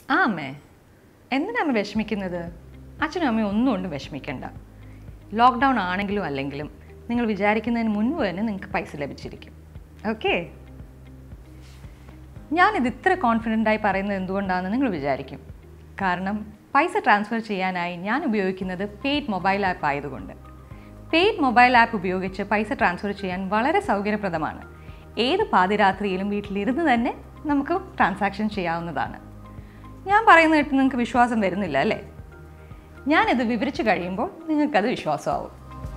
ആ അമ്മേ എന്തിനാ അമ്മ വിഷമിക്കുന്നത് അച്ഛനും അമ്മയും ഒന്നും കൊണ്ടും വിഷമിക്കണ്ട ലോക്ക്ഡൗൺ ആണെങ്കിലും അല്ലെങ്കിലും നിങ്ങൾ വിചാരിക്കുന്നതിന് മുൻപ് തന്നെ നിങ്ങൾക്ക് പൈസ ലഭിച്ചിരിക്കും ഓക്കെ ഞാനിത് ഇത്ര കോൺഫിഡൻ്റായി പറയുന്നത് എന്തുകൊണ്ടാണെന്ന് നിങ്ങൾ വിചാരിക്കും കാരണം പൈസ ട്രാൻസ്ഫർ ചെയ്യാനായി ഞാൻ ഉപയോഗിക്കുന്നത് പെയ്ഡ് മൊബൈൽ ആപ്പ് ആയതുകൊണ്ട് പെയ്ഡ് മൊബൈൽ ആപ്പ് ഉപയോഗിച്ച് പൈസ ട്രാൻസ്ഫർ ചെയ്യാൻ വളരെ സൗകര്യപ്രദമാണ് ഏത് പാതിരാത്രിയിലും വീട്ടിലിരുന്ന് തന്നെ നമുക്ക് ട്രാൻസാക്ഷൻ ചെയ്യാവുന്നതാണ് ഞാൻ പറയുന്നത് കേട്ട് നിങ്ങൾക്ക് വിശ്വാസം വരുന്നില്ല അല്ലേ ഞാനിത് വിവരിച്ചു കഴിയുമ്പോൾ നിങ്ങൾക്കത് വിശ്വാസമാവും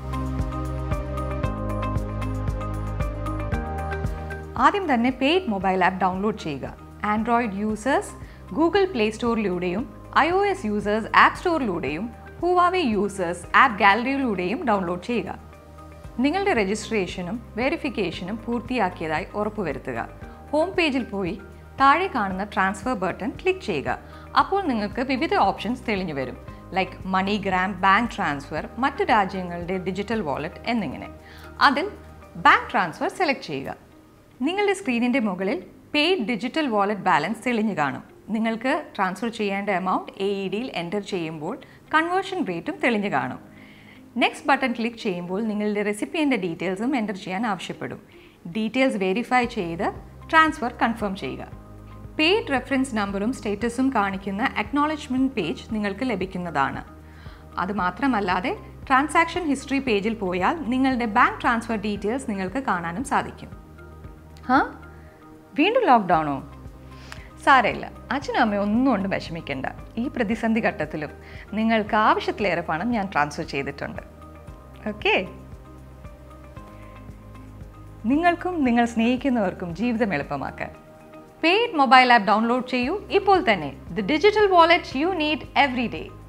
ആദ്യം തന്നെ പെയ്ഡ് മൊബൈൽ ആപ്പ് ഡൗൺലോഡ് ചെയ്യുക ആൻഡ്രോയിഡ് യൂസേഴ്സ് ഗൂഗിൾ പ്ലേ സ്റ്റോറിലൂടെയും I O S users app സ്റ്റോറിലൂടെയും ഹുവാവെ യൂസേഴ്സ് ആപ്പ് ഗാലറിയിലൂടെയും ഡൗൺലോഡ് ചെയ്യുക നിങ്ങളുടെ രജിസ്ട്രേഷനും വെരിഫിക്കേഷനും പൂർത്തിയാക്കിയതായി ഉറപ്പുവരുത്തുക ഹോം പേജിൽ പോയി താഴെ കാണുന്ന ട്രാൻസ്ഫർ ബട്ടൺ ക്ലിക്ക് ചെയ്യുക അപ്പോൾ നിങ്ങൾക്ക് വിവിധ ഓപ്ഷൻസ് തെളിഞ്ഞു വരും ലൈക്ക് മണിഗ്രാം ബാങ്ക് ട്രാൻസ്ഫർ മറ്റ് രാജ്യങ്ങളുടെ ഡിജിറ്റൽ വാലറ്റ് എന്നിങ്ങനെ അതിൽ ബാങ്ക് ട്രാൻസ്ഫർ സെലക്ട് ചെയ്യുക നിങ്ങളുടെ സ്ക്രീനിൻ്റെ മുകളിൽ പെയ്ഡ് ഡിജിറ്റൽ വാലറ്റ് ബാലൻസ് തെളിഞ്ഞു കാണും നിങ്ങൾക്ക് ട്രാൻസ്ഫർ ചെയ്യേണ്ട എമൗണ്ട് എ ഇ ഡിയിൽ എൻ്റർ ചെയ്യുമ്പോൾ കൺവേർഷൻ റേറ്റും തെളിഞ്ഞു കാണും നെക്സ്റ്റ് ബട്ടൺ ക്ലിക്ക് ചെയ്യുമ്പോൾ നിങ്ങളുടെ റെസിപ്പിയൻ്റെ ഡീറ്റെയിൽസും എൻ്റർ ചെയ്യാൻ ആവശ്യപ്പെടും ഡീറ്റെയിൽസ് വെരിഫൈ ചെയ്ത് ട്രാൻസ്ഫർ കൺഫേം ചെയ്യുക പെയ്ഡ് റെഫറൻസ് നമ്പറും സ്റ്റേറ്റസും കാണിക്കുന്ന അക്നോളജ്മെൻറ്റ് പേജ് നിങ്ങൾക്ക് ലഭിക്കുന്നതാണ് അതുമാത്രമല്ലാതെ ട്രാൻസാക്ഷൻ ഹിസ്റ്ററി പേജിൽ പോയാൽ നിങ്ങളുടെ ബാങ്ക് ട്രാൻസ്ഫർ ഡീറ്റെയിൽസ് നിങ്ങൾക്ക് കാണാനും സാധിക്കും ഹാ വീണ്ടും ലോക്ക്ഡൗണോ സാരമില്ല അച്ഛനും അമ്മയും ഒന്നും കൊണ്ട് വിഷമിക്കേണ്ട ഈ പ്രതിസന്ധി ഘട്ടത്തിലും നിങ്ങൾക്ക് ആവശ്യത്തിലേറെ പണം ഞാൻ ട്രാൻസ്ഫർ ചെയ്തിട്ടുണ്ട് ഓക്കെ നിങ്ങൾക്കും നിങ്ങൾ സ്നേഹിക്കുന്നവർക്കും ജീവിതം എളുപ്പമാക്കാൻ പെയ്ഡ് മൊബൈൽ ആപ്പ് ഡൗൺലോഡ് ചെയ്യൂ ഇപ്പോൾ തന്നെ the digital wallet you need every day